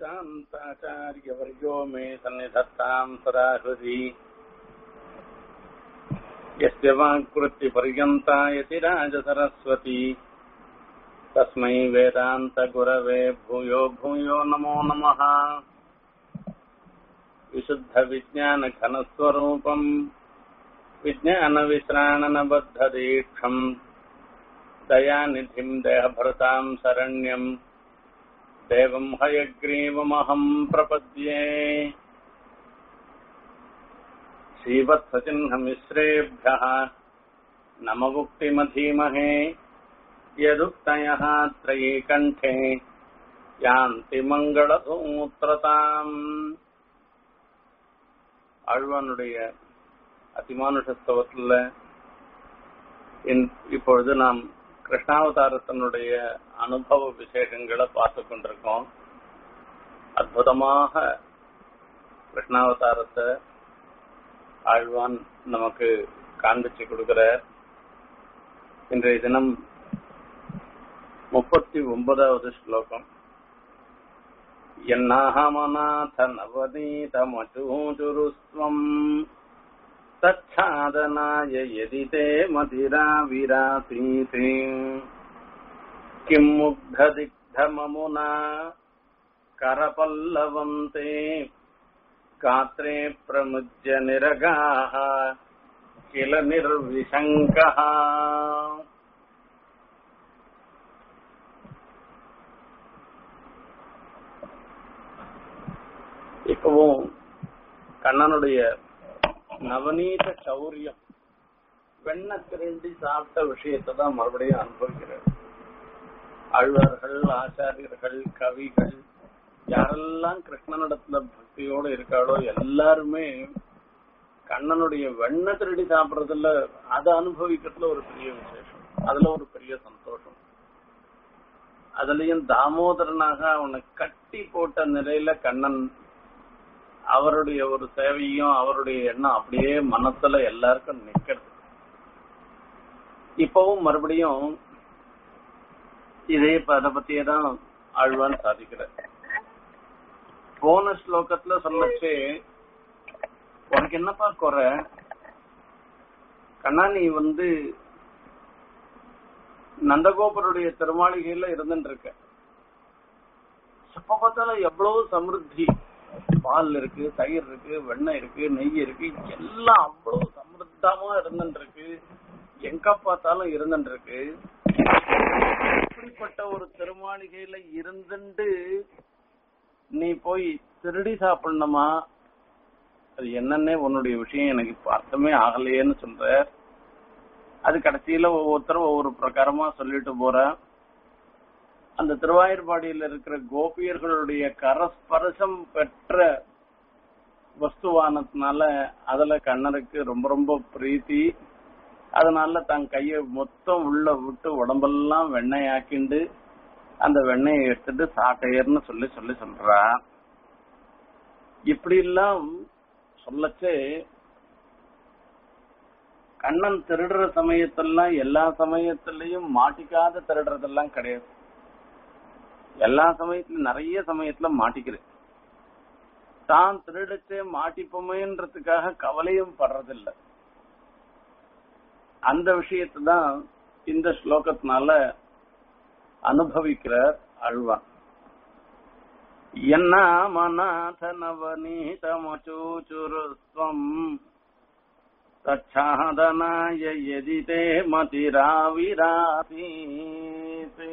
वेदान्ताचार्यवर्यो मे सन्निधत्ताम् सदा हृदि यस्य वाक्कृतिपर्यन्ता यतिराजसरस्वती तस्मै वेदान्तगुरवे भूयो भूयो नमो नमः विशुद्धविज्ञानघनस्वरूपम् विज्ञानविश्राणनबद्धदीक्षम् दयानिधिम् देहभृताम् शरण्यम् देवम् हयग्रीवमहम् प्रपद्ये श्रीवत्सचिह्नमिश्रेभ्यः नममुक्तिमधीमहे यदुक्तयः त्रयीकण्ठे யாந்தி மங்களதூத்திரதாம் ஆழ்வானுடைய அதிமானுஷஸ்தவத்தில் இப்பொழுது நாம் கிருஷ்ணாவதாரத்தினுடைய அனுபவ விசேஷங்களை பார்த்து கொண்டிருக்கோம் அற்புதமாக கிருஷ்ணாவதாரத்தை ஆழ்வான் நமக்கு காண்பிச்சு கொடுக்கிறார் இன்றைய தினம் முப்பத்தி ஒன்பதாவது ஸ்லோகம் என்னாகமநாத நவநீதமச்சூச்சுருஸ்வம் तच्छादनाय यदि ते मदिरा विरासीते किम् मुग्धदिग्धममुना करपल्लवम् ते गात्रे प्रमुज्य निरगाः किल निर्विशङ्कः இப்பவும் கண்ணனுடைய நவநீத சௌரியம் வெண்ண திரண்டி சாப்பிட்ட விஷயத்தை தான் மறுபடியும் அனுபவிக்கிறார் ஆழ்வார்கள் ஆச்சாரியர்கள் கவிகள் யாரெல்லாம் கிருஷ்ணனிடத்துல பக்தியோட இருக்காளோ எல்லாருமே கண்ணனுடைய வெண்ண திருடி சாப்பிடறதுல அதை அனுபவிக்கிறதுல ஒரு பெரிய விசேஷம் அதுல ஒரு பெரிய சந்தோஷம் அதுலயும் தாமோதரனாக அவனை கட்டி போட்ட நிலையில கண்ணன் அவருடைய ஒரு சேவையும் அவருடைய எண்ணம் அப்படியே மனசுல எல்லாருக்கும் நிக்கிறது இப்பவும் மறுபடியும் இதே அதை பத்தியே தான் ஆழ்வான் சாதிக்கிறார் போன ஸ்லோகத்துல சொல்லச்சு உனக்கு என்னப்பா குறை கண்ணா நீ வந்து நந்தகோபருடைய திருமாளிகையில இருந்துட்டு இருக்க எப்ப பார்த்தாலும் எவ்வளவு சமிருத்தி பால் இருக்கு தயிர் இருக்கு வெண்ணெய் இருக்கு நெய் இருக்கு எல்லாம் அவ்வளவு சமிருத்தமா இருந்துட்டு இருக்கு எங்க பார்த்தாலும் இருந்துட்டு இருக்கு இப்படிப்பட்ட ஒரு திருமாளிகையில இருந்துட்டு நீ போய் திருடி சாப்பிடணுமா அது என்னன்னே உன்னுடைய விஷயம் எனக்கு இப்ப அர்த்தமே ஆகலையேன்னு சொல்ற அது கடைசியில ஒவ்வொருத்தரும் ஒவ்வொரு பிரகாரமா சொல்லிட்டு போற அந்த திருவாயூர்பாடியில் இருக்கிற கோபியர்களுடைய கரஸ்பரசம் பெற்ற வஸ்துவானதுனால அதுல கண்ணனுக்கு ரொம்ப ரொம்ப பிரீத்தி அதனால தன் கைய மொத்தம் உள்ள விட்டு உடம்பெல்லாம் வெண்ணெய் ஆக்கிண்டு அந்த வெண்ணெயை எடுத்துட்டு சாட்டையர்னு சொல்லி சொல்லி சொல்றா இப்படி எல்லாம் சொல்லச்சே கண்ணன் திருடுற சமயத்தெல்லாம் எல்லா சமயத்திலையும் மாட்டிக்காத திருடுறதெல்லாம் கிடையாது எல்லா சமயத்திலும் நிறைய சமயத்துல மாட்டிக்கிறேன் தான் திருடச்சே மாட்டிப்போமேன்றதுக்காக கவலையும் படுறதில்லை அந்த விஷயத்தை தான் இந்த ஸ்லோகத்தினால அனுபவிக்கிறார் அழ்வான் என்ன மநாத நவநீதமச்சூச்சுருஸ்வம் தச்சாதனாய எதி தே மதிராவிராசீதே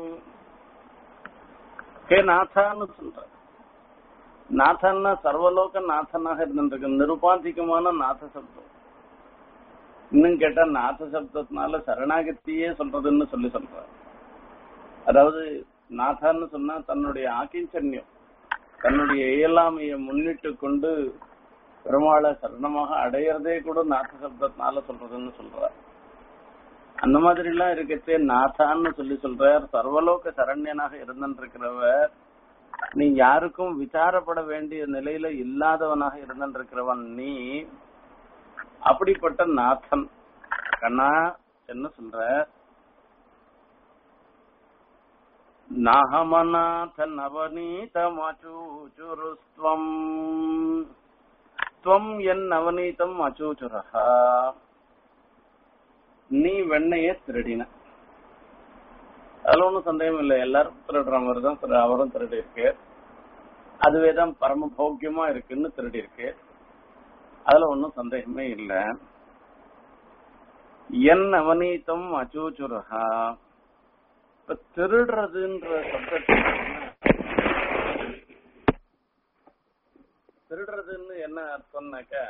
ஹே நாத்தான்னு சொல்ற நாதன்னா சர்வலோக நாதனாக இருந்திருக்கு நிருபாதிகமான நாத சப்தம் இன்னும் கேட்டா நாத சப்தத்தினால சரணாகத்தியே சொல்றதுன்னு சொல்லி சொல்ற அதாவது நாதான்னு சொன்னா தன்னுடைய ஆக்கிஞ்சன்யம் தன்னுடைய இயலாமையை முன்னிட்டு கொண்டு பெருமாளை சரணமாக அடையிறதே கூட நாத சப்தத்தினால சொல்றதுன்னு சொல்ற அந்த மாதிரி எல்லாம் இருக்கச்சே நாதான்னு சொல்லி சொல்றார் சர்வலோக சரண்யனாக இருந்திருக்கிறவர் நீ யாருக்கும் விசாரப்பட வேண்டிய நிலையில இல்லாதவனாக இருந்திருக்கிறவன் நீ அப்படிப்பட்ட நாதன் கண்ணா என்ன சொல்ற நாகமநாத நவநீதமச்சூச்சுருஸ்துவம் துவம் என் நவநீதம் அச்சூச்சுரஹா நீ வெண்ணைய திருடின அதுல ஒன்றும் சந்தேகம் இல்லை எல்லாரும் திருடுற மாதிரி தான் திரு- அவரும் திருடி இருக்கு அதுவே தான் பரம பௌக்கியமா இருக்குன்னு திருடி இருக்கு அதுல ஒன்றும் சந்தேகமே இல்லை என் அவநீதம் அச்சூச்சுரஹா இப்ப திருடுறதுன்ற சப்தத்துக்கு திருடுறதுன்னு என்ன அர்த்தம்னாக்கா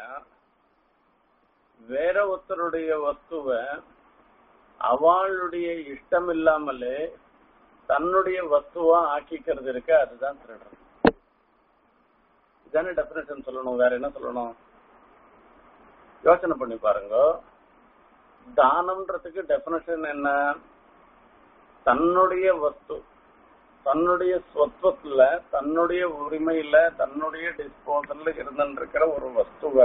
வேற ஒருத்தருடைய வஸ்துவை அவளுடைய இஷ்டம் இல்லாமலே தன்னுடைய வஸ்துவா ஆக்கிக்கிறது இருக்கு அதுதான் திருடுறது இதானே டெபினேஷன் சொல்லணும் வேற என்ன சொல்லணும் யோசனை பண்ணி பாருங்க தானம்ன்றதுக்கு டெபினேஷன் என்ன தன்னுடைய வஸ்து தன்னுடைய சொத்துவத்துல தன்னுடைய உரிமையில தன்னுடைய டிஸ்போசல்ல இருந்துட்டு இருக்கிற ஒரு வஸ்துவை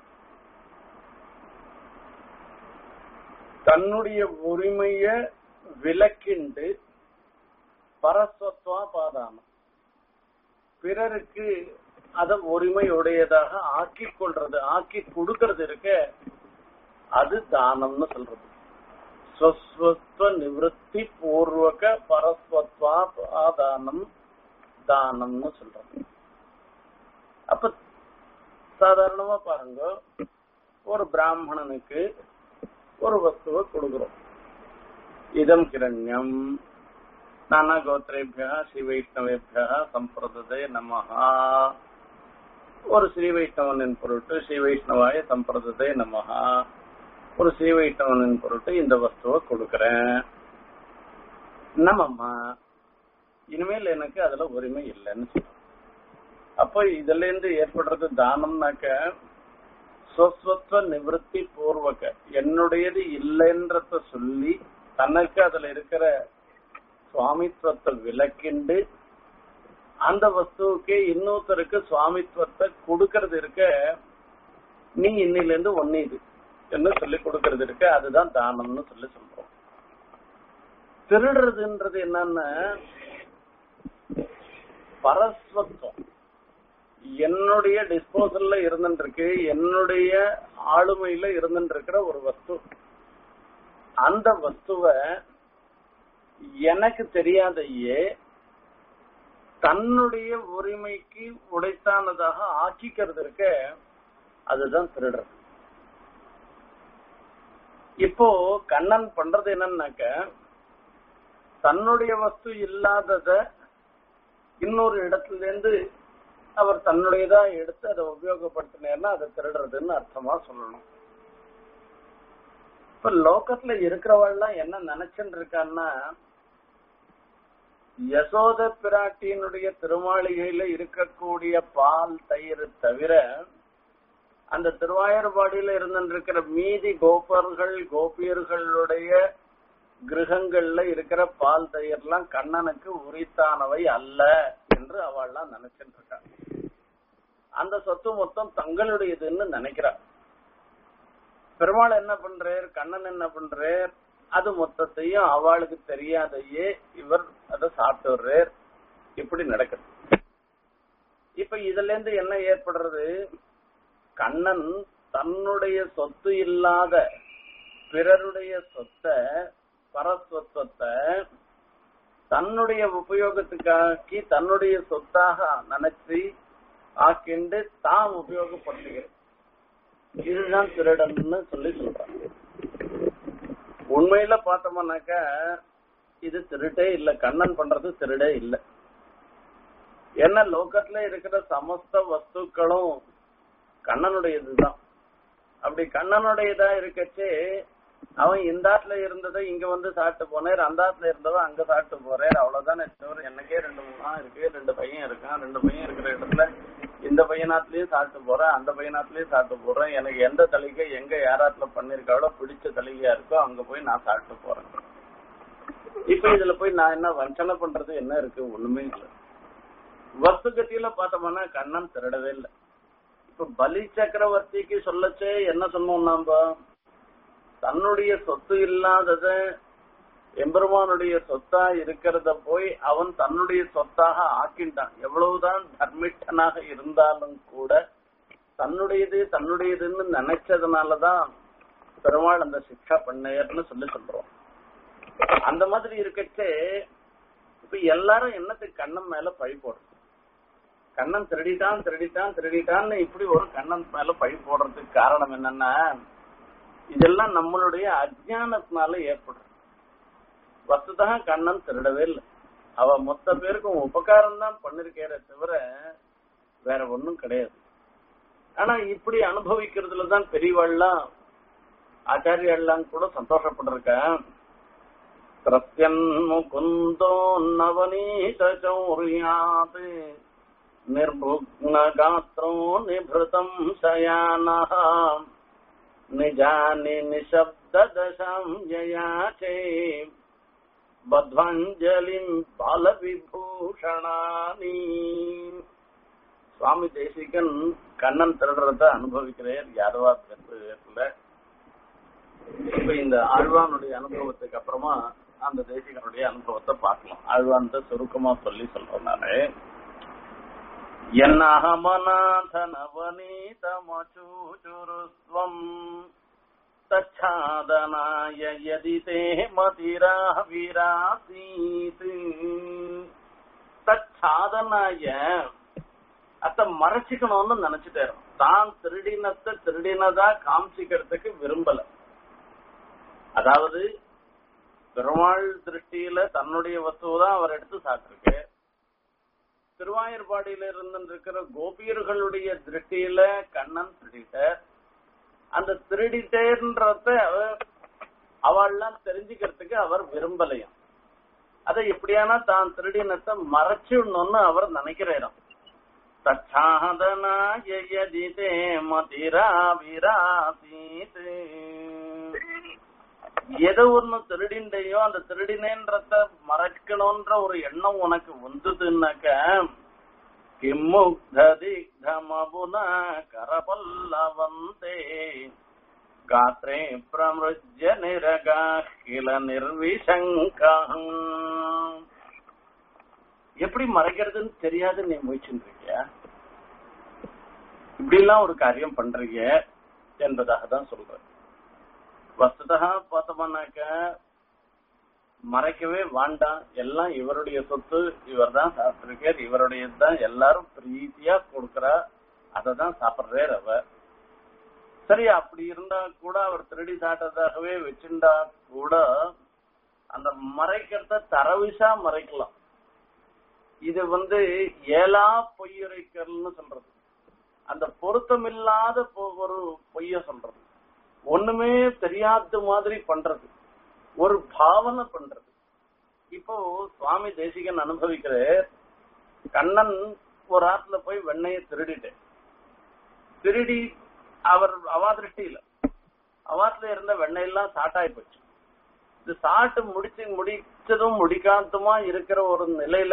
தன்னுடைய உரிமைய விலக்கிண்டு பரஸ்வத்வா பாதானம் பிறருக்கு அத உரிமையுடையதாக ஆக்கி கொள்றது ஆக்கி கொடுக்கறது இருக்க அது தானம்னு சொல்றது ஸ்வஸ்வத்வ நிவத்தி பூர்வக பரஸ்வத்வா ஆதானம் தானம்னு சொல்றது அப்ப சாதாரணமா பாருங்க ஒரு பிராமணனுக்கு ஒரு வஸ்துவை கொடுக்கிறோம் இதம் கிரண்யம் நானா கோத்திரேபியா ஸ்ரீ வைஷ்ணவேபியா சம்பிரததே நமஹா ஒரு ஸ்ரீ வைஷ்ணவனின் பொருட்டு ஸ்ரீ வைஷ்ணவாய சம்பிரததே நமஹா ஒரு ஸ்ரீ வைஷ்ணவனின் பொருட்டு இந்த வஸ்துவை கொடுக்கறேன் நம்மம்மா இனிமேல் எனக்கு அதுல உரிமை இல்லைன்னு சொல்றேன் அப்போ இதுல இருந்து ஏற்படுறது தானம்னாக்க சொஸ்வத்வ நிவர்த்தி பூர்வக என்னுடையது இல்லைன்றத சொல்லி தனக்கு அதுல இருக்கிற சுவாமித்துவத்தை விலக்கிண்டு அந்த வஸ்துவுக்கு இன்னொருத்தருக்கு சுவாமித்துவத்தை கொடுக்கறது இருக்க நீ இன்னில இருந்து ஒன்னு இது என்று சொல்லி கொடுக்கறது இருக்கு அதுதான் தானம்னு சொல்லி சொல்றோம் திருடுறதுன்றது என்னன்னா பரஸ்வத்துவம் என்னுடைய டிஸ்போசல்ல இருந்துட்டு இருக்கு என்னுடைய ஆளுமையில இருந்துட்டு இருக்கிற ஒரு வஸ்து அந்த வஸ்துவை எனக்கு தெரியாதையே தன்னுடைய உரிமைக்கு உடைத்தானதாக ஆக்கிக்கிறது இருக்க அதுதான் திருடுறது இப்போ கண்ணன் பண்றது என்னன்னாக்க தன்னுடைய வஸ்து இல்லாதத இன்னொரு இடத்துல இருந்து அவர் தன்னுடையதா எடுத்து அதை உபயோகப்படுத்தினேன்னா அதை திருடுறதுன்னு அர்த்தமா சொல்லணும் இப்ப லோகத்துல இருக்கிறவள்லாம் என்ன நினைச்சுட்டு இருக்கான்னா யசோத பிராட்டியினுடைய திருமாளிகையில இருக்கக்கூடிய பால் தயிர் தவிர அந்த திருவாயூர்பாடியில இருந்திருக்கிற மீதி கோபர்கள் கோபியர்களுடைய கிரகங்கள்ல இருக்கிற பால் தயிர்லாம் கண்ணனுக்கு உரித்தானவை அல்ல என்று அவள்லாம் நினைச்சிட்டு இருக்காங்க அந்த சொத்து மொத்தம் தங்களுடையதுன்னு நினைக்கிறார் பெருமாள் என்ன பண்றார் கண்ணன் என்ன பண்றார் அது மொத்தத்தையும் அவளுக்கு தெரியாதையே இவர் அதை சாப்பிட்டு வர்றார் இப்படி நடக்குது இப்ப இதுல இருந்து என்ன ஏற்படுறது கண்ணன் தன்னுடைய சொத்து இல்லாத பிறருடைய சொத்தை பரஸ்வத்துவத்தை தன்னுடைய உபயோகத்துக்காக்கி தன்னுடைய சொத்தாக நினைச்சு ஆக்கிண்டு தாம் உபயோகப்படுத்துகிறது இதுதான் திருடன்னு சொல்லி சொல்றாங்க உண்மையில பார்த்தோம்னாக்க இது திருடே இல்ல கண்ணன் பண்றது திருடே இல்ல ஏன்னா லோகத்துல இருக்கிற சமஸ்த வஸ்துக்களும் கண்ணனுடையதுதான் அப்படி கண்ணனுடையதா இருக்கச்சே அவன் இந்த ஆத்துல இருந்ததை இங்க வந்து சாப்பிட்டு போனேன் அந்த ஆத்துல இருந்தவன் அங்க சாப்பிட்டு போறேன் அவ்வளவுதானே தவிர எனக்கே ரெண்டு மூணா இருக்கு ரெண்டு பையன் இருக்கான் ரெண்டு பையன் இருக்கிற இடத்துல இந்த பையனாத்துலயும் சாப்பிட்டு போறேன் அந்த பையனாத்துலயும் சாப்பிட்டு போறேன் எனக்கு எந்த தலிகை எங்க யாராத்துல பண்ணிருக்காளோ பிடிச்ச தலிகையா இருக்கோ அங்க போய் நான் சாப்பிட்டு போறேன் இப்ப இதுல போய் நான் என்ன வஞ்சனை பண்றது என்ன இருக்கு ஒண்ணுமே இல்ல வஸ்து கத்தியில பார்த்தோம்னா கண்ணன் திருடவே இல்லை இப்ப பலி சக்கரவர்த்திக்கு சொல்லச்சே என்ன சொன்னோம் நாம தன்னுடைய சொத்து இல்லாதத எம்பெருமானுடைய சொத்தா இருக்கிறத போய் அவன் தன்னுடைய சொத்தாக ஆக்கின்றான் எவ்வளவுதான் தர்மிஷ்டனாக இருந்தாலும் கூட தன்னுடையது தன்னுடையதுன்னு நினைச்சதுனாலதான் பெருமாள் அந்த சிக்ஷா பண்ணையர்னு சொல்லி சொல்றோம் அந்த மாதிரி இருக்கச்சே இப்ப எல்லாரும் என்னத்துக்கு கண்ணன் மேல பழி போடுறது கண்ணன் திருடிட்டான் திருடிட்டான் திருடிட்டான்னு இப்படி ஒரு கண்ணன் மேல பழி போடுறதுக்கு காரணம் என்னன்னா இதெல்லாம் நம்மளுடைய அஜ்ஞானத்தினால ஏற்படுறது வஸ்துதா கண்ணன் திருடவே இல்லை அவ மொத்த பேருக்கும் உபகாரம் தான் பண்ணிருக்கேற தவிர வேற ஒண்ணும் கிடையாது ஆனா இப்படி அனுபவிக்கிறதுல தான் பெரியவாள்லாம் ஆச்சாரியெல்லாம் கூட சந்தோஷப்பட்டிருக்க பிரத்யன் முகுந்தோ நவநீத சௌரியாத் நிர்புக்ன காத்ரோ நிபிருதம் சயானः நிஜானி நிசப்ததசாம் யயாச்சே பத்வாஞ்சலிம் பாலவிபூஷணானி சுவாமி தேசிகன் கண்ணன் திருடுறத அனுபவிக்கிறார் யாரவா பேசுல இப்ப இந்த ஆழ்வானுடைய அனுபவத்துக்கு அப்புறமா அந்த தேசிகனுடைய அனுபவத்தை பார்க்கலாம் ஆழ்வான் சுருக்கமா சொல்லி சொல்றனாலே என்னஹமநாதனவனீதமச்சூச்சுருஸ்வம் தச்சாதனாய யதி தே மதிரா விராசீத் தச்சாதனாய அத மறைச்சிக்கணும்னு நினைச்சிட்டாரு தான் திருடினத்தை திருடினதா காமிச்சிக்கிறதுக்கு விரும்பல அதாவது பெருமாள் திருஷ்டியில தன்னுடைய வஸ்துவதான் அவர் எடுத்து சாப்பிட்டிருக்கு திருவாயூர்பாடியில இருந்து இருக்கிற கோபியர்களுடைய திருஷ்டியில கண்ணன் திருடிட்டார் அந்த திருடிட்டேன்றத அவள்லாம் தெரிஞ்சுக்கிறதுக்கு அவர் விரும்பலையும் அதை எப்படியானா தான் திருடினத்தை மறைச்சிடணும்னு அவர் நினைக்கிறாராம் தச்சாதனாயதிதே மதிரா விராசீத் எதை ஒண்ணு திருடிண்டையோ அந்த திருடினேன்றத மறைக்கணும்ன்ற ஒரு எண்ணம் உனக்கு வந்ததுன்னாக்க கிம்முக்ததிக்தமபுனா கரபல்லவந்தே காத்ரே பிரமிருஜ்ய நிரகா கில நிர்விசங்கா எப்படி மறைக்கிறதுன்னு தெரியாது நீ முயற்சிருக்கிய இப்படி எல்லாம் ஒரு காரியம் பண்றீங்க என்பதாக தான் சொல்றேன் வஸ்துதா பார்த்தோம்னாக்க மறைக்கவே வேண்டாம் எல்லாம் இவருடைய சொத்து இவர் தான் சாப்பிட்டிருக்கார் இவருடையதுதான் எல்லாரும் பிரீத்தியா கொடுக்கறா அதை தான் சாப்பிடுறார் அவர் சரி அப்படி இருந்தா கூட அவர் திருடி சாட்டதாகவே வச்சிருந்தா கூட அந்த மறைக்கிறத தரவிசா மறைக்கலாம் இது வந்து ஏலா பொய்யுரைக்கல்னு சொல்றது அந்த பொருத்தமில்லாத ஒரு பொய்ய சொல்றது ஒண்ணுமே தெரியாத மாதிரி பண்றது ஒரு பாவனை பண்றது இப்போ சுவாமி தேசிகன் அனுபவிக்கிற கண்ணன் ஒரு ஆத்துல போய் வெண்ணைய திருடிட்டேன் திருடி அவர் அவா திருஷ்டியில அவாத்துல இருந்த வெண்ணெயெல்லாம் சாட்டாய் போச்சு இது சாட்டு முடிச்சு முடிச்சதும் முடிக்காந்தமா இருக்கிற ஒரு நிலையில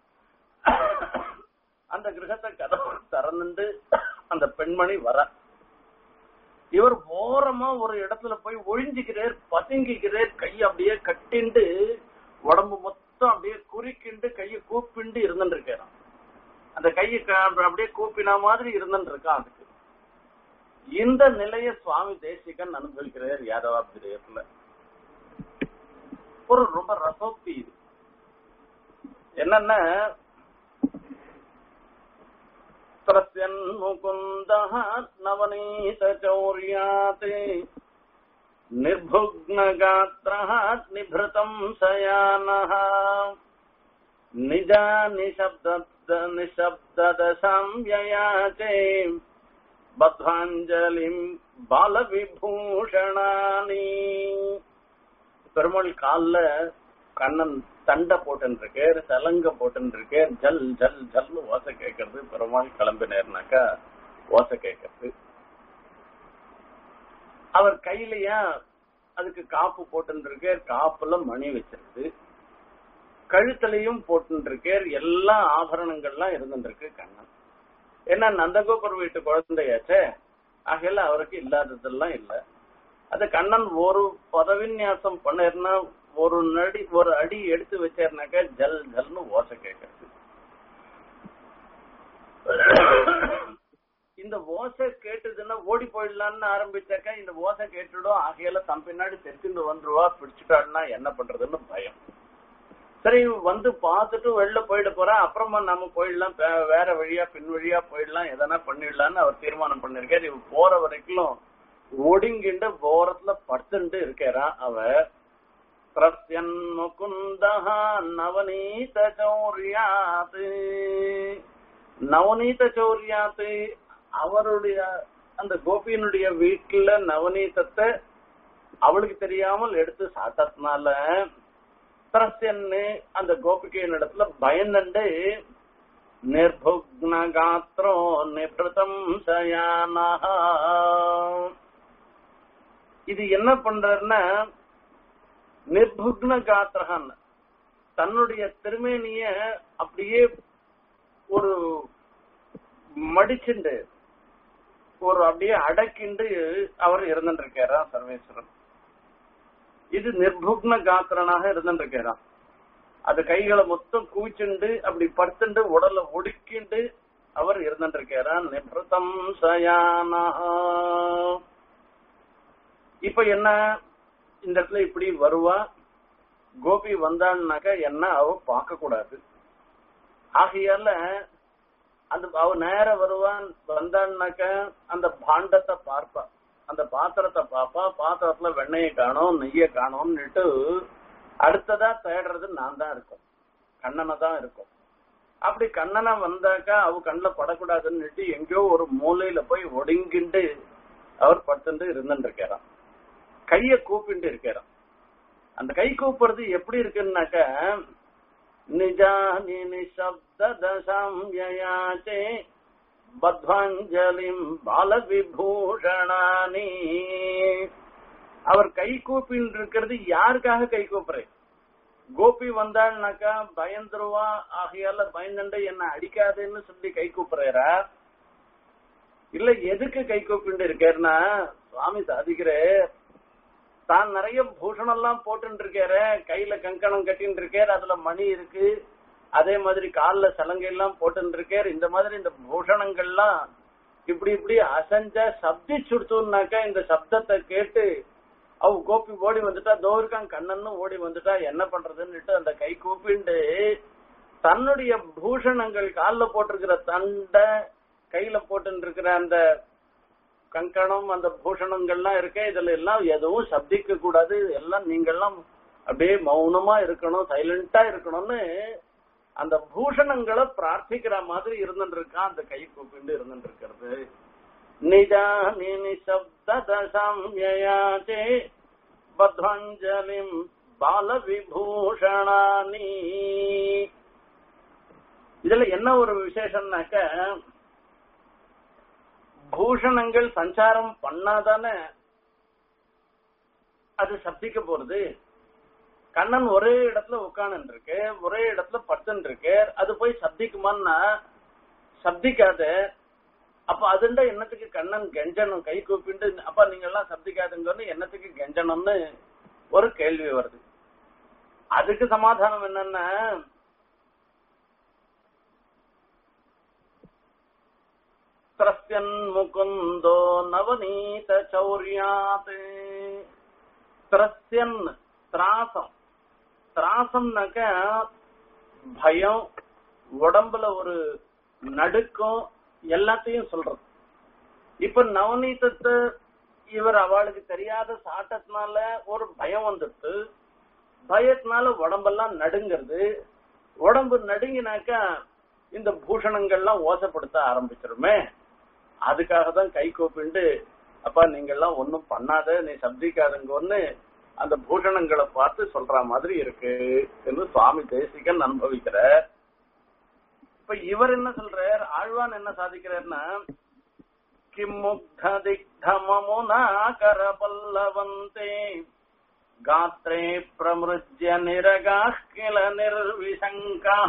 அந்த கிரகத்தை கதவு திறந்துட்டு அந்த பெண்மணி வர இவர் ஓரமா ஒரு இடத்துல போய் ஒழிஞ்சுக்கிறார் பதுங்கிக்கிறார் கை அப்படியே கட்டிண்டு உடம்பு மொத்தம் அப்படியே குறுக்கிண்டு கையை கூப்பிண்டு இருந்துட்டு இருக்காராம் அந்த கையை அப்படியே கூப்பினா மாதிரி இருந்துட்டு இருக்கான் அதுக்கு இந்த நிலைய சுவாமி தேசிகன் அனுபவிக்கிறார் யாதவாபிரியத்துல ஒரு ரொம்ப ரசோக்தி இது என்னன்னா त्रस्यन्मुकुन्दः नवनीतचौर्यात् निर्भुग्नगात्रः निभृतम् शयानः निजा निशब्द निशब्ददशाम् ययाचे பத்வாஞ்சலிம் பாலவிபூஷணானி பெருமாள் கால்ல கண்ணன் தண்டை போட்டுருக்கு சலங்க போட்டுருக்கு ஜல் ஜல் ஜல்னு ஓசை கேட்கறது பெருமாள் கிளம்பினேர்னாக்கா ஓசை கேட்கறது அவர் கையிலயா அதுக்கு காப்பு போட்டுருக்கு காப்புல மணி வச்சிருக்கு கழுத்துலயும் போட்டுருக்கார் எல்லா ஆபரணங்கள்லாம் இருந்துருக்கு கண்ணன் ஏன்னா நந்தகோபுர வீட்டு குழந்தையாச்சே ஆகையில அவருக்கு இல்லாததெல்லாம் இல்ல அது கண்ணன் ஒரு பதவிநியாசம் பண்ணா ஒரு நடி ஒரு அடி எடுத்து வச்சாருனாக்கா ஜல் ஜல்னு ஓசை கேட்கறது இந்த ஓசை கேட்டுதுன்னா ஓடி போயிடலாம்னு ஆரம்பிச்சாக்கா இந்த ஓசை கேட்டுடும் ஆகையால தம் பின்னாடி தெற்குண்டு வந்துருவா பிடிச்சிட்டாள்னா என்ன பண்றதுன்னு பயம் சரி வந்து பார்த்துட்டு வெளில போயிட போறேன் அப்புறமா நம்ம போயிடலாம் வே- வேற வழியா பின் வழியா போயிடலாம் எதனா பண்ணிடலாம்னு அவர் தீர்மானம் பண்ணிருக்காரு இவ போற வரைக்கும் ஒடுங்கிண்டு ஓரத்துல படுத்துண்டு இருக்காராம் அவ பிரத்யன் முகுந்தஹ நவநீத சௌரியாத்து நவநீத சௌரியாத்து அவருடைய அந்த கோபியினுடைய வீட்டுல நவநீதத்தை அவளுக்கு தெரியாமல் எடுத்து சாட்டத்தினால பிரசன்னு அந்த கோபிகையின் இடத்துல பயந்துண்டு நிர்புக்ன காத்ரோ நிபிருதம் சயானஹா இது என்ன பண்றாருன்னா நிர்புக்ன காத்திரகன் தன்னுடைய திருமேனிய அப்படியே ஒரு மடிச்சுண்டு ஒரு அப்படியே அடக்கிண்டு அவர் இருந்துருக்காராம் சர்வேஸ்வரன் இது நிர்புக்ன காத்திரனாக இருந்துருக்காராம் அது கைகளை மொத்தம் கூச்சுண்டு அப்படி படுத்துண்டு உடலை ஒடுக்கிண்டு அவர் இருந்துருக்காராம் நிபிருதம் சயானா இப்ப என்ன இந்த இடத்துல இப்படி வருவா கோபி வந்தான்னாக்க என்ன அவ பார்க்க கூடாது ஆகையால அந்த அவ நேர வருவான் வந்தான்னாக்க அந்த பாண்டத்தை பார்ப்பா அந்த பாத்திரத்தை பார்ப்பா பாத்திரத்துல வெண்ணெயை காணும் நெய்ய காணும்னுட்டு அடுத்ததா தேடுறது நான் தான் இருக்கும் கண்ணனை தான் இருக்கும் அப்படி கண்ணனை வந்தாக்கா அவ கண்ணில் படக்கூடாதுன்னுட்டு எங்கேயோ ஒரு மூலையில போய் ஒடுங்கிண்டு அவர் படுத்துட்டு இருந்துட்டு இருக்காராம் கைய கூப்பிட்டு இருக்காராம் அந்த கை கூப்பிடுறது எப்படி இருக்குன்னாக்க நிஜானி நிசப்த சம்யயாச்சே பத்வாஞ்சலிம் பால விபூஷணானி அவர் கை கூப்பின்னு இருக்கிறது யாருக்காக கை கூப்புறேன் கோபி வந்தாள்னாக்கா பயந்துருவா ஆகையால பயந்துண்டு என்ன அடிக்காதுன்னு சொல்லி கை கூப்புறாரா இல்ல எதுக்கு கை கூப்பிட்டு இருக்காருன்னா சுவாமி சாதிக்கிறே தான் நிறைய பூஷணம் எல்லாம் போட்டு இருக்காரு கையில கங்கணம் கட்டின்னு இருக்காரு அதுல மணி இருக்கு அதே மாதிரி கால்ல சலங்கை எல்லாம் போட்டு இருக்காரு இந்த மாதிரி இந்த பூஷணங்கள்லாம் இப்படி இப்படி அசஞ்ச சப்தி சுடுத்துனாக்கா இந்த சப்தத்தை கேட்டு அவ கோபி ஓடி வந்துட்டா தோ இருக்கான் கண்ணன்னு ஓடி வந்துட்டா என்ன பண்றதுன்னுட்டு அந்த கை கூப்பிண்டு தன்னுடைய பூஷணங்கள் கால்ல போட்டிருக்கிற தண்டை கையில போட்டு இருக்கிற அந்த கங்கணம் அந்த பூஷணங்கள்லாம் இருக்க இதுல எல்லாம் எதுவும் சப்திக்க கூடாது எல்லாம் நீங்கெல்லாம் அப்படியே மௌனமா இருக்கணும் சைலண்டா இருக்கணும்னு அந்த பூஷணங்களை பிரார்த்திக்கிற மாதிரி இருந்துட்டு இருக்கான் அந்த கை கூப்பிண்டு இருந்துட்டு இருக்கிறது நிஜா நிசப்த சம்யயாச்சே பத்வஞ்சலிம் பால விபூஷணானி இதுல என்ன ஒரு விசேஷம்னாக்க பூஷணங்கள் சஞ்சாரம் பண்ணாதானே அது சப்திக்க போறது கண்ணன் ஒரே இடத்துல உட்கார்ந்து இருக்கு ஒரே இடத்துல படுத்துன்னு இருக்கு அது போய் சப்திக்குமான்னா சப்திக்காத அப்ப அதுண்ட என்னத்துக்கு கண்ணன் கெஞ்சணும் கை கூப்பிட்டு அப்ப நீங்க எல்லாம் சப்திக்காதுங்கன்னு என்னத்துக்கு கெஞ்சணும்னு ஒரு கேள்வி வருது அதுக்கு சமாதானம் என்னன்னா திரஸ்யன் முகுந்தோ நவநீத சௌரியாத் திரஸ்யன் திராசம் திராசம்னாக்க பயம் உடம்புல ஒரு நடுக்கம் எல்லாத்தையும் சொல்றது இப்ப நவநீதத்தை இவர் அவளுக்கு தெரியாத சாட்டத்தினால ஒரு பயம் வந்துட்டு பயத்தினால உடம்பெல்லாம் நடுங்கிறது உடம்பு நடுங்கினாக்கா இந்த பூஷணங்கள்லாம் ஓசப்படுத்த ஆரம்பிச்சிருமே அதுக்காக தான் கை கூப்பிண்டு அப்பா நீங்க எல்லாம் ஒன்னும் பண்ணாத நீ சப்திக்காதுங்கன்னு அந்த பூஷணங்களை பார்த்து சொல்ற மாதிரி இருக்கு என்று சுவாமி தேசிகன் அனுபவிக்கிற இப்ப இவர் என்ன சொல்றார் ஆழ்வான் என்ன சாதிக்கிறார்னா கிம்முக்த திக்தமமுனா கரபல்லவந்தே गात्रे प्रमृज्य निरगाः किल निर्विशङ्कः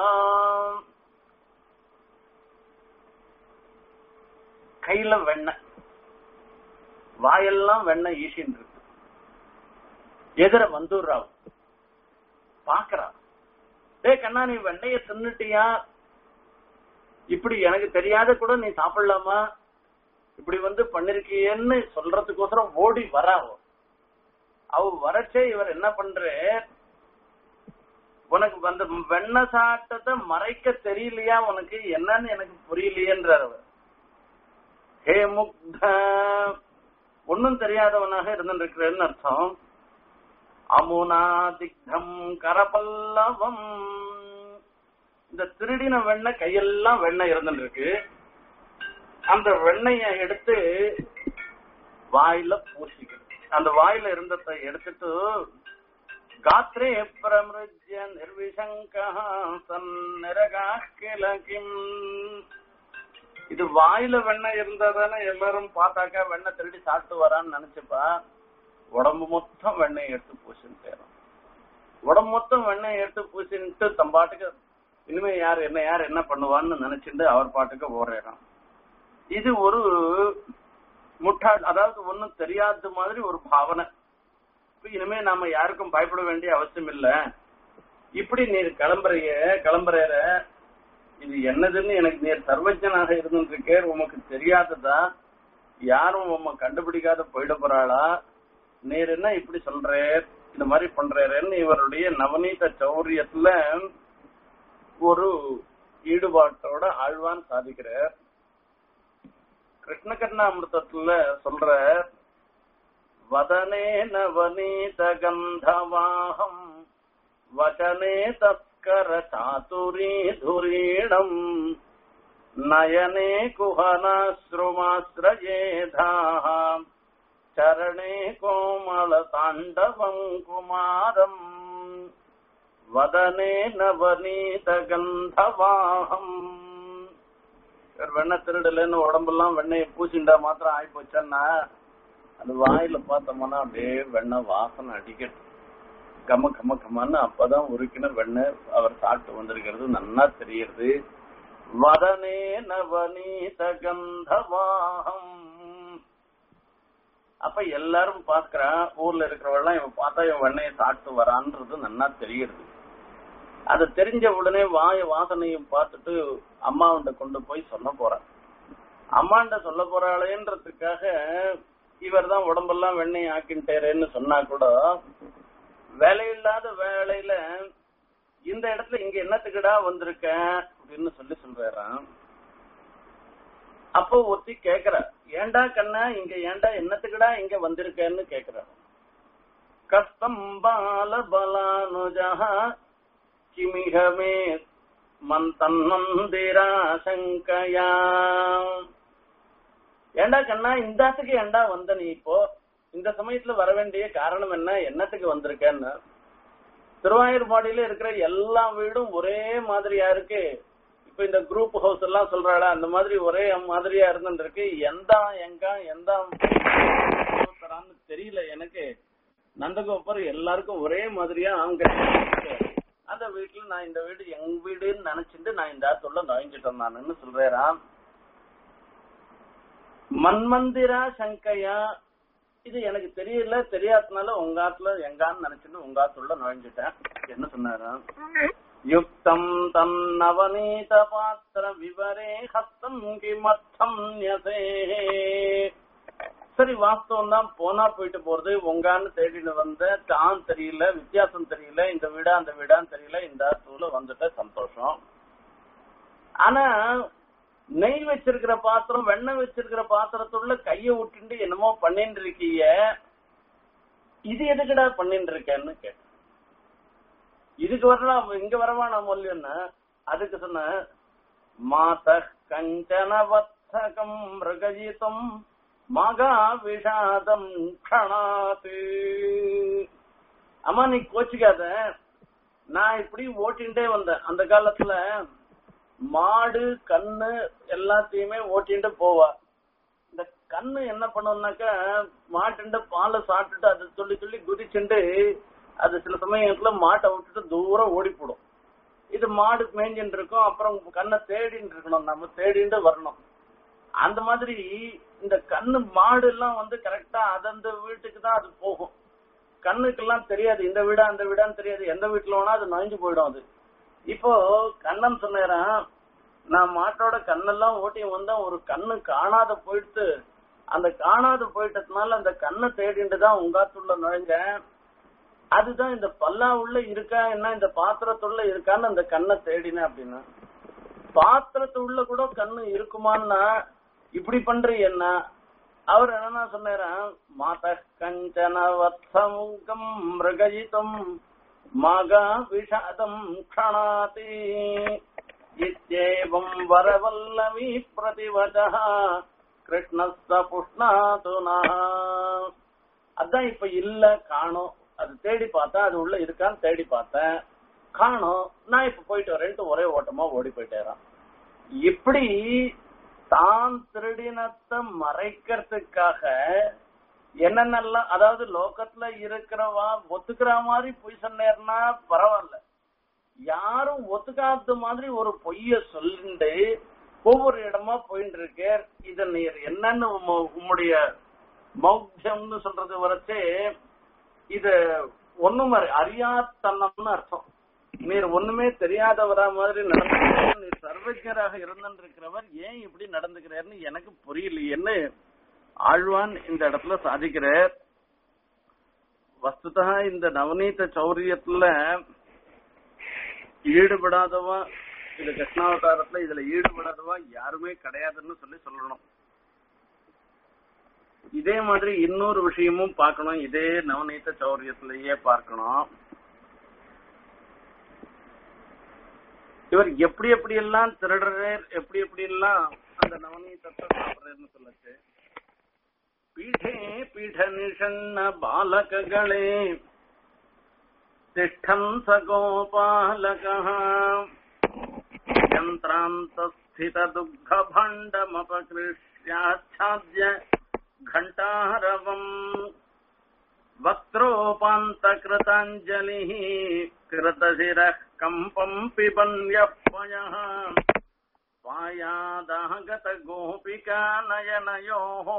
கையில வெண்ணெய் வாயெல்லாம் வெண்ணெய் ஈசின்னு இருக்கு எதிர வந்துடுறாவும் பாக்குறா டேய் கண்ணா நீ வெண்டைய தின்னுட்டியா இப்படி எனக்கு தெரியாத கூட நீ சாப்பிடலாமா இப்படி வந்து பண்ணிருக்கியன்னு சொல்றதுக்கோசரம் ஓடி வரா அவ. அவ வரச்சே இவர் என்ன பண்ற உனக்கு அந்த வெண்ணெய் சாட்டத்தை மறைக்க தெரியலையா உனக்கு என்னன்னு எனக்கு புரியலையேன்றார் அவர் ஹே முக்த ஒன்னும் தெரியாதவனாக இருந்திருக்கிறேன்னு அர்த்தம் அமுனா திக்தம் கரபல்லவம் இந்த திருடின வெண்ணெய் கையெல்லாம் வெண்ணெய் இருந்துருக்கு அந்த வெண்ணெய எடுத்து வாயில பூசிக்கிறது அந்த வாயில இருந்ததை எடுத்துட்டு காத்ரே பிரமிருஜ்ய நிர்விசங்கா சந்நிரகா கிலகிம் இது வாயில வெண்ணெய் இருந்தாதானே எல்லாரும் பார்த்தாக்கா வெண்ணெய் திருடி சாப்பிட்டு வரான்னு நினைச்சுப்பா உடம்பு மொத்தம் வெண்ணெய் எடுத்து பூசின்னு சேரும் உடம்பு மொத்தம் வெண்ணெய் எடுத்து பூசின்ட்டு தம் பாட்டுக்கு இனிமே யார் என்ன யார் என்ன பண்ணுவான்னு நினைச்சிட்டு அவர் பாட்டுக்கு ஓடுறான் இது ஒரு முட்டாள் அதாவது ஒண்ணும் தெரியாத மாதிரி ஒரு பாவனை இப்ப இனிமே நாம யாருக்கும் பயப்பட வேண்டிய அவசியம் இல்ல இப்படி நீர் கிளம்புறைய கிளம்புற இது என்னதுன்னு எனக்கு நீர் சர்வஜனாக இருந்திருக்கேர் உமக்கு தெரியாததா யாரும் உம்ம கண்டுபிடிக்காத போயிட போறாளா நீர் என்ன இப்படி சொல்றேர் இந்த மாதிரி பண்றேன்னு இவருடைய நவநீத சௌரியத்துல ஒரு ஈடுபாட்டோட ஆழ்வான் சாதிக்கிறார் கிருஷ்ணகர்ணாமிருதத்துல சொல்ற வதனே நவநீத கந்தவாகம் வச்சனே தஸ்கர சாதுரி துரீடம் நயனே குஹனாஸ்ருமாஸ்ரயேதாः சரணே கோமல தாண்டவம் குமாரம் வதனே நவநீத கந்தவாகம் வெண்ணை திருடலன்னு உடம்பெல்லாம் வெண்ணெயை பூசிண்டா மாத்திரம் ஆகி போச்சன்னா அது வாயில பார்த்தோம்னா அப்படியே வெண்ணெய் வாசனை அடிக்கட்டும் கம கம கமன்னு அப்பதான் உருக்கின வெண்ணெய் அவர் சாப்பிட்டு வந்திருக்கிறது நன்னா தெரியுது வதனே நவநீத கந்தவாகம் அப்ப எல்லாரும் பாக்குறான் ஊர்ல இருக்கிறவெல்லாம் இவன் பார்த்தா இவன் வெண்ணையை சாப்பிட்டு வரான்றது நன்னா தெரியுது அது தெரிஞ்ச உடனே வாய வாசனையும் பார்த்துட்டு அம்மாவுண்ட கொண்டு போய் சொல்ல போறான் அம்மாண்ட சொல்ல போறாளேன்றதுக்காக இவர் தான் உடம்பெல்லாம் வெண்ணெய் ஆக்கின்ட்டாருன்னு சொன்னா கூட வேலையில்லாத வேலையில இந்த இடத்துல இங்க என்னத்துக்குடா வந்திருக்க அப்படின்னு சொல்லி சொல்றாராம் அப்போ ஒத்தி கேக்குற ஏண்டா கண்ணா இங்க ஏண்டா என்னத்துக்குடா இங்க வந்திருக்கேன்னு கேக்குற கஸ்தம் பால பலானுஜா கிமிக மே மந்தன்மந்திரா சங்கயா ஏண்டா கண்ணா இந்தாத்துக்கு ஏண்டா வந்த நீ இப்போ இந்த சமயத்துல வர வேண்டிய காரணம் என்ன என்னத்துக்கு வந்திருக்கேன்னு திருவாயூர்பாடியில இருக்கிற எல்லா வீடும் ஒரே மாதிரியா இருக்கு இப்ப இந்த குரூப் ஹவுஸ் எல்லாம் சொல்றாள அந்த மாதிரி ஒரே மாதிரியா இருந்துருக்கு எந்த எங்க எந்த தரான்னு தெரியல எனக்கு நந்தகோபர் எல்லாருக்கும் ஒரே மாதிரியா அவங்க அந்த வீட்டுல நான் இந்த வீடு எங்க வீடுன்னு நினைச்சிட்டு நான் இந்த ஆத்துள்ள நுழைஞ்சிட்டேன் நானுன்னு சொல்றேன் மன்மந்திரா சங்கையா இது எனக்கு தெரியல தெரியாதனால உங்க ஆத்துல எங்கான்னு நினைச்சிட்டு உங்க ஆத்துள்ள நுழைஞ்சிட்டேன் என்ன சொன்னாரா யுக்தம் தன்னவநீத பாத்திர விவரே ஹஸ்தம் கிமர்த்தம் யசே சரி வாஸ்தவம் தான் போனா போயிட்டு போறது உங்கான்னு தேடிட்டு வந்த தான் தெரியல வித்தியாசம் தெரியல இந்த வீடா அந்த வீடான்னு தெரியல இந்த ஆத்துல வந்துட்ட சந்தோஷம் ஆனா நெய் வச்சிருக்கிற பாத்திரம் வெண்ணெய் வச்சிருக்கிற பாத்திரத்துள்ள கைய விட்டுண்டு என்னமோ பண்ணிட்டு இருக்கீங்க இது எதுக்குடா பண்ணிட்டு இருக்கேன்னு கேட்டேன் இதுக்கு வரலாம் இங்க வரவா நான் மொழியன்னா அதுக்கு சொன்ன மாத கஞ்சன வத்தகம் மிருகஜிதம் மகா விஷாதம் க்ஷணாத்து அம்மா நீ கோச்சிக்காத நான் இப்படி ஓட்டின்டே வந்தேன் அந்த காலத்துல மாடு கண்ணு எல்லாத்தையுமே ஓட்டிட்டு போவா இந்த கண்ணு என்ன பண்ணுனாக்கா மாட்டுண்ட பாலை சாப்பிட்டுட்டு அதை சொல்லி சொல்லி குதிச்சுண்டு அது சில சமயத்துல மாட்டை விட்டுட்டு தூரம் ஓடி போடும் இது மாடு மேய்ஞ்சின்னு இருக்கும் அப்புறம் கண்ணை தேடின்னு இருக்கணும் நம்ம தேடிட்டு வரணும் அந்த மாதிரி இந்த கண்ணு மாடு எல்லாம் வந்து கரெக்டா அதந்த வீட்டுக்கு தான் அது போகும் கண்ணுக்கெல்லாம் தெரியாது இந்த வீடா அந்த வீடான்னு தெரியாது எந்த வீட்டுல வேணா அது நுழைஞ்சு போயிடும் அது இப்போ கண்ணன் சொன்னேரான் நான் மாட்டோட கண்ணெல்லாம் ஓட்டி வந்தா ஒரு கண்ணு காணாத போயிடுத்து அந்த காணாத போயிட்டதுனால அந்த கண்ணை தேடிட்டு தான் உங்காத்துள்ள நுழைஞ்சேன் அதுதான் இந்த பல்லா உள்ள இருக்கா என்ன இந்த பாத்திரத்துள்ள இருக்கான்னு அந்த கண்ணை தேடினேன் அப்படின்னா பாத்திரத்து உள்ள கூட கண்ணு இருக்குமான்னா இப்படி பண்ற என்ன அவர் என்ன சொன்னாராம் மாத கஞ்சன வத்சமுகம் மிருகயிதம் மகா விஷாதம் க்ஷணாதி இத்யேவம் வரவல்லவி பிரதிவதः கிருஷ்ணஸ்த புஷ்ணாது அதான் இப்ப இல்ல காணோம் அது தேடி பார்த்தேன் அது உள்ள இருக்கான்னு தேடி பார்த்தேன் காணோம் நான் இப்ப போயிட்டு வரேன்ட்டு ஒரே ஓட்டமா ஓடி போயிட்டேறான் இப்படி தான் திருடினத்தை மறைக்கிறதுக்காக என்னென்னலாம் அதாவது லோகத்துல இருக்கிறவா ஒத்துக்கிற மாதிரி பொய் சொன்னேர்னா பரவாயில்ல யாரும் ஒத்துக்காத மாதிரி ஒரு பொய்ய சொல்லிண்டு ஒவ்வொரு இடமா போயிட்டு இருக்கார் இத நீர் என்னன்னு உம்ம- உம்முடைய மௌத்தியம்னு சொல்றது வரைச்சே இது ஒண்ணும் அறி- அறியாத்தனம்னு அர்த்தம் நீர் ஒண்ணுமே தெரியாதவரா மாதிரி நடந்து நீர் சர்வஜராக இருந்திருக்கிறவர் ஏன் இப்படி நடந்துக்கிறார்னு எனக்கு புரியலையேன்னு ஆழ்வான் இந்த இடத்துல சாதிக்கிறார் வஸ்துதா இந்த நவநீத சௌரியத்துல ஈடுபடாதவா இந்த கிருஷ்ணாவதாரத்துல இதுல ஈடுபடாதவா யாருமே கிடையாதுன்னு சொல்லி சொல்லணும் இதே மாதிரி இன்னொரு விஷயமும் பார்க்கணும் இதே நவநீத சௌரியத்திலேயே பார்க்கணும் இவர் எப்படி எப்படி எல்லாம் திருடுறார் எப்படி எப்படி எல்லாம் அந்த நவநீதத்தை சாப்பிடுறாருன்னு சொல்லச்சு பீഠே பீட நிஷண்ண பாலககளே திஷ்டன் ச கோபாலகः यन्त्रान्तस्थितदुग्धभण्डमपकृष्याच्छाद्य घण्टारवम् वक्त्रोपान्तकृताञ्जलिः कृतशिरः कम्पम् पिबन्यः पयः पायादागतगोपिका नयनयोः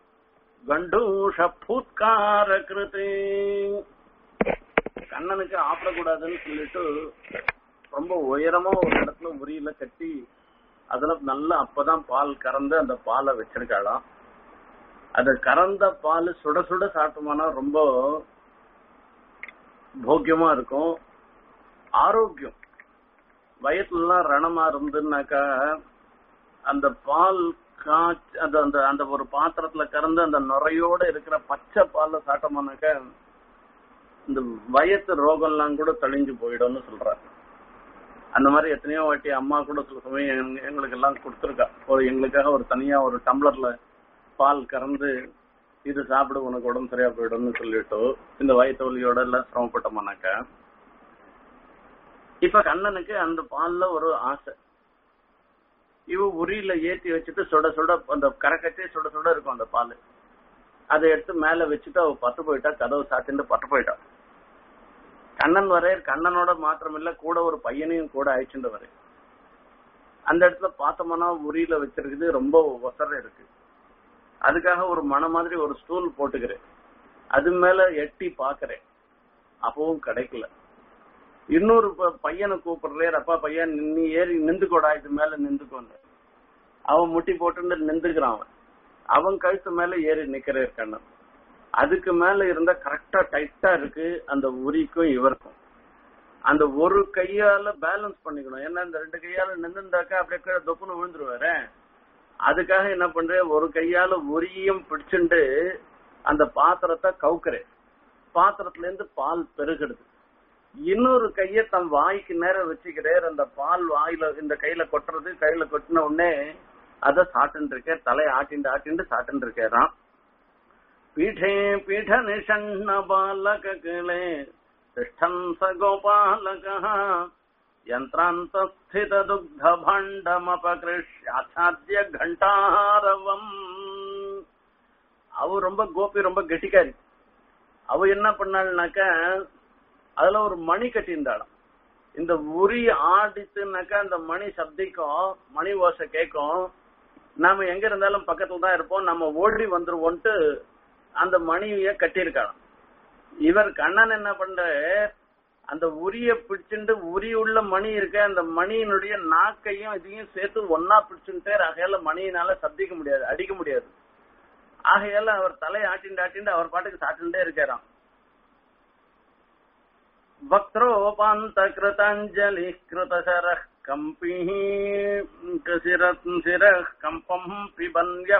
गण्डूषफूत्कारकृते கண்ணனுக்கு ஆப்படக்கூடாதுன்னு சொல்லிட்டு ரொம்ப உயரமா ஒரு இடத்துல உரியில கட்டி அதுல நல்லா அப்பதான் பால் கறந்து அந்த பாலை வச்சிருக்காளாம் அது கறந்த பால் சுட சுட சாப்பிட்டோம்னா ரொம்ப போக்கியமா இருக்கும் ஆரோக்கியம் வயசுலாம் ரணமா இருந்துன்னாக்கா அந்த பால் காய்ச்சி அந்த அந்த அந்த ஒரு பாத்திரத்துல கறந்து அந்த நுரையோட இருக்கிற பச்சை பால்ல சாப்பிட்டோம்னாக்கா இந்த வயத்து ரோகம்லாம் கூட தெளிஞ்சு போயிடும்னு சொல்றாங்க அந்த மாதிரி எத்தனையோ வாட்டி அம்மா கூட சில சமயம் எங்க- எங்களுக்கு எல்லாம் கொடுத்துருக்கா ஒரு எங்களுக்காக ஒரு தனியா ஒரு டம்ளர்ல பால் கறந்து இது சாப்பிடு உனக்கு உடம்பு சரியா போயிடும்னு சொல்லிட்டு இந்த வயிற்று வலியோட எல்லாம் சிரமப்பட்டோம்னாக்கா இப்ப கண்ணனுக்கு அந்த பால்ல ஒரு ஆசை இவ உரியில ஏத்தி வச்சுட்டு சுட சுட அந்த கரக்கட்டே சுட சுட இருக்கும் அந்த பால் அதை எடுத்து மேல வச்சுட்டு அவ பட்டு போயிட்டா கதவு சாத்திட்டு பட்டு போயிட்டா கண்ணன் வரே கண்ணனோட மாத்திரம் இல்ல கூட ஒரு பையனையும் கூட அழைச்சுட்டு வரே அந்த இடத்துல பார்த்தோம்னா உரியில வச்சிருக்குது ரொம்ப ஒசர இருக்கு அதுக்காக ஒரு மன மாதிரி ஒரு ஸ்டூல் போட்டுக்கிறேன் அது மேல எட்டி பாக்குறேன் அப்பவும் கிடைக்கல இன்னொரு ப- பையனை கூப்பிடுறேன் அப்பா பையன் நீ ஏறி நின்றுக்கோடா இது மேல நின்றுக்கோன்னு அவன் முட்டி போட்டு நின்றுக்கிறான் அவன் அவன் கழுத்து மேல ஏறி நிக்கிறேன் கண்ணன் அதுக்கு மேல இருந்தா கரெக்டா டைட்டா இருக்கு அந்த உரிக்கும் இவருக்கும் அந்த ஒரு கையால பேலன்ஸ் பண்ணிக்கணும் ஏன்னா இந்த ரெண்டு கையால நின்றுண்டாக்கா அப்படியே கீழே தொப்புன்னு விழுந்துருவாரு அதுக்காக என்ன பண்றேன் ஒரு கையால உரியும் பிடிச்சுண்டு அந்த பாத்திரத்தை கவுக்குறேன் பாத்திரத்துல இருந்து பால் பெருகிடுது இன்னொரு கைய தன் வாய்க்கு நேரம் வச்சுக்கிறார் அந்த பால் வாயில இந்த கையில கொட்டுறது கையில கொட்டின உடனே அத சாப்பிட்டு இருக்கேன் தலையை ஆட்டிண்டு ஆட்டிண்டு சாப்பிட்டு இருக்கேராம் பீഠே பீட நிஷண்ண பாலககளே திஷ்டன் ச கோபாலக யந்திராந்தஸ்தித துக்த பாண்டமபகிருஷ்யாச்சாத்திய கண்டாரவம் அவ ரொம்ப கோபி ரொம்ப கெட்டிக்காரி அவ என்ன பண்ணாள்னாக்க அதுல ஒரு மணி கட்டியிருந்தாளாம் இந்த உரி ஆடிச்சுனாக்கா அந்த மணி சப்திக்கும் மணி ஓசை கேட்கும் நாம எங்க இருந்தாலும் பக்கத்துல தான் இருப்போம் நம்ம ஓடி வந்துருவோன்ட்டு அந்த மணிய கட்டியிருக்காளாம் இவர் கண்ணன் என்ன பண்ற அந்த உரிய பிடிச்சுட்டு உரி உள்ள மணி இருக்க அந்த மணியினுடைய நாக்கையும் இதையும் சேர்த்து ஒன்னா பிடிச்சுட்டே ஆகையால மணியினால சப்திக்க முடியாது அடிக்க முடியாது ஆகையால அவர் தலையை ஆட்டிண்டு ஆட்டிண்டு அவர் பாட்டுக்கு சாட்டிண்டே இருக்காராம் வக்ரோபாந்த கிருதாஞ்சலி கிருதசர கம்பி சிர சிர கம்பம் பிபன்ய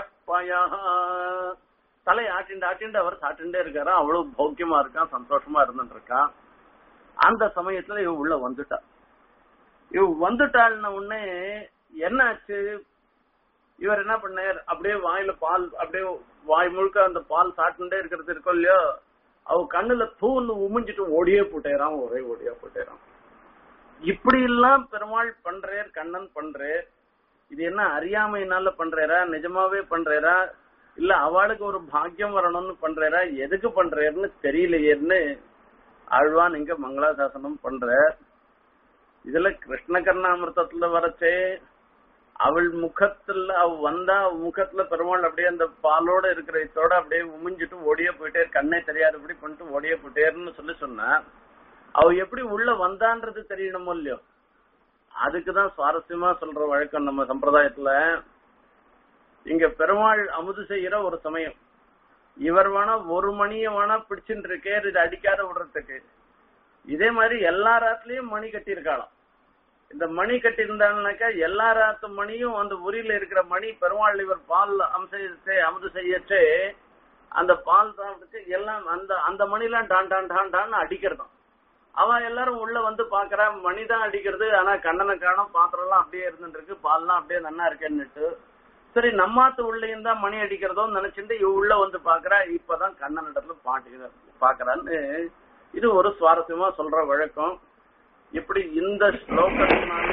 தலை ஆட்டிண்டு ஆட்டிண்டு அவர் சாட்டிண்டே இருக்காராம் அவ்வளவு பௌக்கியமா இருக்கான் சந்தோஷமா இருந்துட்டு இருக்கான் அந்த சமயத்துல இவ உள்ள வந்துட்டா இவ வந்துட்டாள்ன உடனே என்ன ஆச்சு இவர் என்ன பண்ணார் அப்படியே வாயில பால் அப்படியே வாய் முழுக்க அந்த பால் சாட்டுண்டே இருக்கிறது இருக்கோ இல்லையோ அவ கண்ணுல தூள் உமிஞ்சிட்டு ஓடியே போட்டேறான் ஒரே ஓடியா போட்டேறான் இப்படி எல்லாம் பெருமாள் பண்றேர் கண்ணன் பண்றேர் இது என்ன அறியாமையினால பண்றேரா நிஜமாவே பண்றேரா இல்ல அவளுக்கு ஒரு பாக்கியம் வரணும்னு பண்றேரா எதுக்கு பண்றேன்னு தெரியலையேன்னு ஆழ்வான் இங்க மங்களாசாசனம் பண்ற இதுல கிருஷ்ண கர்ணாமிரதத்துல வரச்சே அவள் முகத்துல அவ வந்தா அவ முகத்துல பெருமாள் அப்படியே அந்த பாலோட இருக்கிற இதோட அப்படியே உமிஞ்சிட்டு ஓடியே போயிட்டே கண்ணே தெரியாது இப்படி பண்ணிட்டு ஓடியே போயிட்டேன்னு சொல்லி சொன்னா அவ எப்படி உள்ள வந்தான்றது தெரியணுமோ இல்லையோ அதுக்குதான் சுவாரஸ்யமா சொல்ற வழக்கம் நம்ம சம்பிரதாயத்துல இங்க பெருமாள் அமுது செய்யற ஒரு சமயம் இவர் வேணா ஒரு மணிய வேணா பிடிச்சுட்டு இருக்கே இது அடிக்காத விடுறதுக்கு இதே மாதிரி எல்லா ராத்துலயும் மணி கட்டி இருக்காளாம் இந்த மணி கட்டி இருந்தாங்கனாக்கா எல்லா ராத்து மணியும் அந்த உரியில இருக்கிற மணி பெருமாள் இவர் பால் அம்சை அமுது செய்யச்சே அந்த பால் சாப்பிட்டு எல்லாம் அந்த அந்த மணிலாம் டான் டான் டான் டான் அடிக்கிறதாம் அவன் எல்லாரும் உள்ள வந்து பாக்குறா மணி தான் அடிக்கிறது ஆனா கண்ணனை காணும் பாத்திரம் எல்லாம் அப்படியே இருந்துட்டு இருக்கு பால்லாம் அப்படியே நன்னா இருக்கேன்னுட்டு சரி நம்மாத்து உள்ளேயும் தான் மணி அடிக்கிறதோ நினைச்சுட்டு இவ உள்ள வந்து பாக்குறா இப்பதான் கண்ணன் இடத்துல பாட்டு பாக்குறான்னு இது ஒரு சுவாரஸ்யமா சொல்ற வழக்கம் இப்படி இந்த ஸ்லோகத்தினால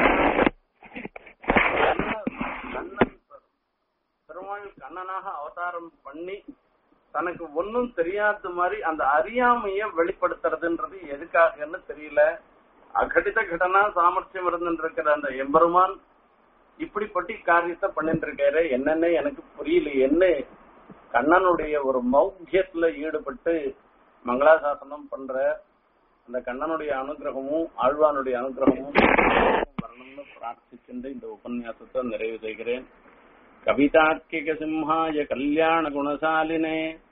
கண்ணன் பெருமாள் கண்ணனாக அவதாரம் பண்ணி தனக்கு ஒன்னும் தெரியாத மாதிரி அந்த அறியாமைய வெளிப்படுத்துறதுன்றது எதுக்காகன்னு தெரியல அகடித கடனா சாமர்த்தியம் இருந்துட்டு இருக்கிற அந்த எம்பெருமான் இப்படிப்பட்ட காரியத்தை பண்ணிட்டு இருக்காரு என்னன்னு எனக்கு புரியல என்ன கண்ணனுடைய ஒரு மௌக்கியத்துல ஈடுபட்டு மங்களாசாசனம் பண்ற அந்த கண்ணனுடைய அனுகிரகமும் ஆழ்வானுடைய அனுகிரகமும் வரணும்னு பிரார்த்திச்சுட்டு இந்த உபன்யாசத்தை நிறைவு செய்கிறேன் கவிதார்க்கிக சிம்ஹாய கல்யாண குணசாலினே